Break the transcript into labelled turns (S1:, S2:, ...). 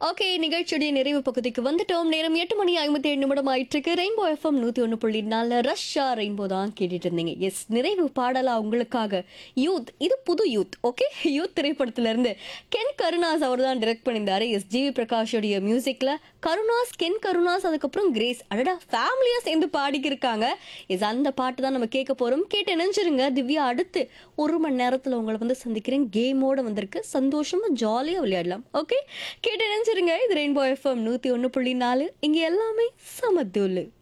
S1: okay நிகழ்ச்சியுடைய நிறைவு பகுதிக்கு வந்துட்டோம் நேரம் எட்டு மணி ஐம்பத்தி ஏழு நிமிடம் ஆயிட்டு இருக்கு ரெயின்போ எஃப்எம் நூத்தி ஒன்று புள்ளி நாலு ரஷ்ஷா ரெயின்போ தான் கேட்டுட்டு இருந்தீங்க எஸ் நிறைவு பாடலா உங்களுக்காக யூத் இது புது யூத் ஓகே யூத் திரைப்படத்துல இருந்து கென் கருணாஸ் அவர் தான் டிரெக்ட் பண்ணியிருந்தாரு எஸ் ஜிவி பிரகாஷோடைய மியூசிக்ல கருணாஸ் கென் கருணாஸ் அதுக்கப்புறம் கிரேஸ் அடடா ஃபேமிலியா சேர்ந்து பாடிக்கிருக்காங்க எஸ் அந்த பாட்டு தான் நம்ம கேட்க போறோம் கேட்டு நினைச்சிருங்க திவ்யா அடுத்து ஒரு மணி நேரத்துல உங்களை வந்து சந்திக்கிறேன் கேமோட வந்திருக்கு சந்தோஷமா ஜாலியா விளையாடலாம் ஓகே கேட்டு நினைச்சிருங்க இது ரெயின்போ எஃப்எம் நூத்தி ஒன்று புள்ளி நாலு இங்க எல்லாமே சமத்தூள்